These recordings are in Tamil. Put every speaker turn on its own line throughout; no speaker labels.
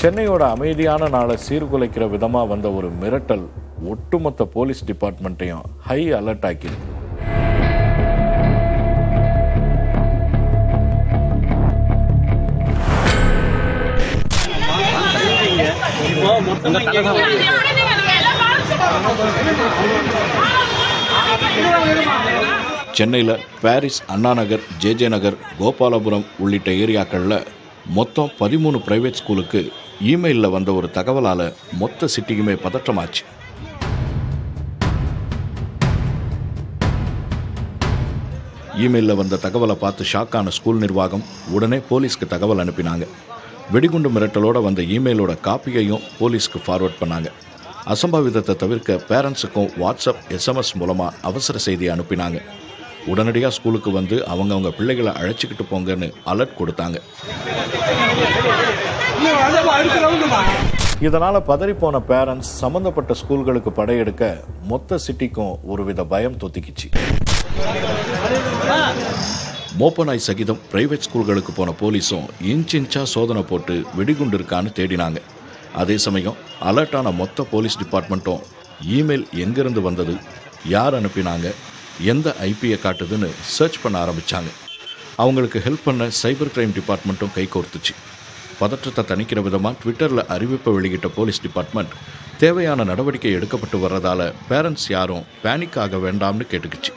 சென்னையோட அமைதியான நாளை சீர்குலைக்கிற விதமா வந்த ஒரு மிரட்டல் ஒட்டுமொத்த போலீஸ் டிபார்ட்மெண்ட்டையும் ஹை அலர்ட் ஆக்கியிருக்கு சென்னையில் பாரிஸ் அண்ணா நகர் ஜேஜே நகர் கோபாலபுரம் உள்ளிட்ட ஏரியாக்களில் மொத்தம் பதிமூணு பிரைவேட் ஸ்கூலுக்கு இமெயிலில் வந்த ஒரு தகவலால் மொத்த சிட்டிக்குமே பதற்றமாச்சு இமெயிலில் வந்த தகவலை பார்த்து ஷாக்கான ஸ்கூல் நிர்வாகம் உடனே போலீஸ்க்கு தகவல் அனுப்பினாங்க வெடிகுண்டு மிரட்டலோட வந்த இமெயிலோட காப்பியையும் போலீஸ்க்கு ஃபார்வர்ட் பண்ணாங்க அசம்பாவிதத்தை தவிர்க்க பேரண்ட்ஸுக்கும் வாட்ஸ்அப் எஸ்எம்எஸ் மூலமாக அவசர செய்தியை அனுப்பினாங்க உடனடியாக ஸ்கூலுக்கு வந்து அவங்கவங்க பிள்ளைகளை அழைச்சிக்கிட்டு போங்கன்னு அலர்ட் கொடுத்தாங்க இதனால பதறிப்போன பேரண்ட்ஸ் சம்பந்தப்பட்ட ஸ்கூல்களுக்கு படையெடுக்க மொத்த சிட்டிக்கும் ஒருவித பயம் தொத்திக்கிச்சு மோப்பனாய் சகிதம் பிரைவேட் ஸ்கூல்களுக்கு போன போலீஸும் இன்ச் இன்ச்சா சோதனை போட்டு வெடிகுண்டு இருக்கான்னு தேடினாங்க அதே சமயம் அலர்ட்டான மொத்த போலீஸ் டிபார்ட்மெண்ட்டும் இமெயில் எங்கிருந்து வந்தது யார் அனுப்பினாங்க எந்த ஐபியை காட்டுதுன்னு சர்ச் பண்ண ஆரம்பிச்சாங்க அவங்களுக்கு ஹெல்ப் பண்ண சைபர் கிரைம் டிபார்ட்மெண்ட்டும் கைகோர்த்துச்சு பதற்றத்தை தணிக்கிற விதமாக ட்விட்டரில் அறிவிப்பை வெளியிட்ட போலீஸ் டிபார்ட்மெண்ட் தேவையான நடவடிக்கை எடுக்கப்பட்டு வர்றதால பேரண்ட்ஸ் யாரும் பேனிக் ஆக வேண்டாம்னு கேட்டுக்குச்சு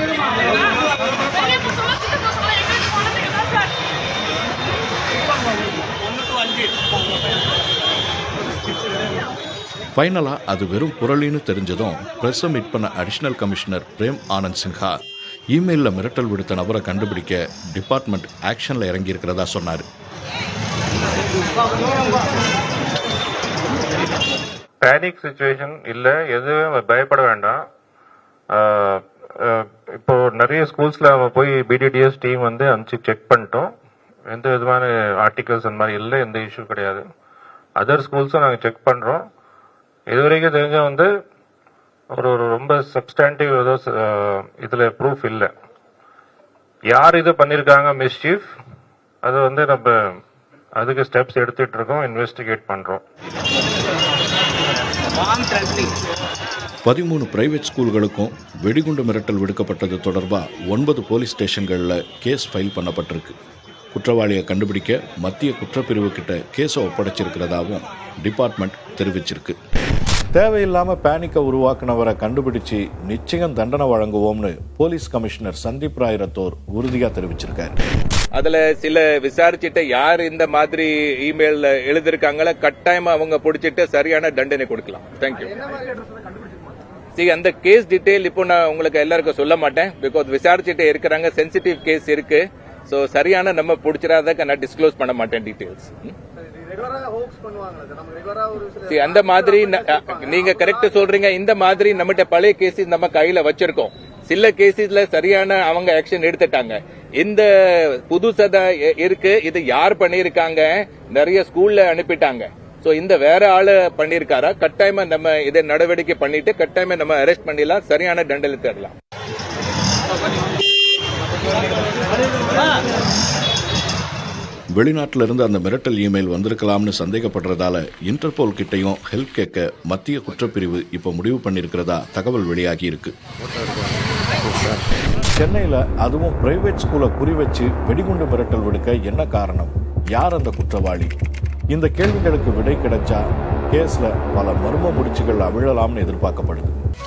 ஃபைனலாக அது வெறும் புரளின்னு தெரிஞ்சதும் ப்ரெஸ்ஸை மீட் பண்ண அடிஷனல் கமிஷனர் பிரேம் ஆனந்த் சின்ஹா இமெயிலில் மிரட்டல் விடுத்த நபரை கண்டுபிடிக்க டிபார்ட்மெண்ட் ஆக்ஷனில் இறங்கியிருக்கிறதா சொன்னார்
பேனிக் சுச்சுவேஷன் இல்லை எதுவும் பயப்பட வேண்டாம் ஆஹ் ஆஹ் இப்போ நிறைய ஸ்கூல்ஸ்ல நம்ம போய் பிடிடிஎஸ் டீம் வந்து அனுப்பிச்சு செக் பண்ணிட்டோம் எந்த விதமான ஆர்டிகல்ஸ் அந்த மாதிரி இல்லை எந்த இஷ்யூ கிடையாது அதர் ஸ்கூல்ஸும் நாங்கள் செக் பண்ணுறோம் இது வரைக்கும் தெரிஞ்ச வந்து ஒரு ஒரு ரொம்ப சப்ஸ்டாண்டிவ் ஏதோ ஆஹ் இதுல ப்ரூஃப் இல்லை யார் இது பண்ணியிருக்காங்க மிஸ்சீஃப் அது வந்து நம்ம அதுக்கு ஸ்டெப்ஸ் எடுத்துட்டு இருக்கோம் இன்வெஸ்டிகேட் பண்றோம்
பதிமூணு பிரைவேட் ஸ்கூல்களுக்கும் வெடிகுண்டு மிரட்டல் விடுக்கப்பட்டது தொடர்பாக ஒன்பது போலீஸ் ஸ்டேஷன்களில் கேஸ் ஃபைல் பண்ணப்பட்டிருக்கு குற்றவாளியை கண்டுபிடிக்க மத்திய குற்றப்பிரிவு கிட்ட கேஸை ஒப்படைச்சிருக்கிறதாவும் டிபார்ட்மெண்ட் தெரிவிச்சிருக்கு தேவையில்லாம பேனிக்கை உருவாக்குனவரை கண்டுபிடிச்சு நிச்சயம் தண்டனை வழங்குவோம்னு போலீஸ் கமிஷனர் சந்தீப் ராய் ரத்தோர் உறுதியா தெரிவிச்சிருக்காரு
அதுல சில விசாரிச்சுட்டு யார் இந்த மாதிரி இமெயில் எழுதிருக்காங்களோ கட்டாயமா அவங்க பிடிச்சிட்டு சரியான தண்டனை கொடுக்கலாம் தேங்க்யூ சரி அந்த கேஸ் டீடைல் இப்போ நான் உங்களுக்கு எல்லாருக்கும் சொல்ல மாட்டேன் பிகாஸ் விசாரிச்சுட்டு இருக்கிறாங்க சென்சிட்டிவ் கேஸ் இருக்கு சோ சரியான நம்ம பிடிச்சிடாத நான் டிஸ்க்ளோஸ் பண்ண மாட்டேன் டீடைல்ஸ் சரி அந்த மாதிரி ந- அ, நீங்க கரெக்ட் சொல்றீங்க இந்த மாதிரி நம்மகிட்ட பழைய கேஸ் நம்ம கையில வச்சிருக்கோம் சில கேசஸ்ல சரியான அவங்க ஆக்ஷன் எடுத்துட்டாங்க இந்த புதுசதா எ- இருக்கு இது யார் பண்ணிருக்காங்க நிறைய ஸ்கூல்ல அனுப்பிட்டாங்க சோ இந்த வேற ஆளு பண்ணிருக்காரா கட்டாயமா நம்ம இதை நடவடிக்கை பண்ணிட்டு கட்டாயமா நம்ம அரெஸ்ட் பண்ணிடலாம் சரியான தண்டனை தரலாம்
வெளிநாட்டில இருந்து அந்த மிரட்டல் இமெயில் வந்திருக்கலாம்னு சந்தேகப்படுறதால இன்டர்போல் கிட்டையும் ஹெல்ப் கேட்க மத்திய குற்றப்பிரிவு இப்போ முடிவு பண்ணியிருக்கிறதா தகவல் வெளியாகி இருக்கு சென்னையில் அதுவும் பிரைவேட் ஸ்கூலை குறி வச்சு வெடிகுண்டு மிரட்டல் விடுக்க என்ன காரணம் யார் அந்த குற்றவாளி இந்த கேள்விகளுக்கு விடை கிடைச்சா கேஸ்ல பல மர்ம முடிச்சுகள் அவிழலாம்னு எதிர்பார்க்கப்படுது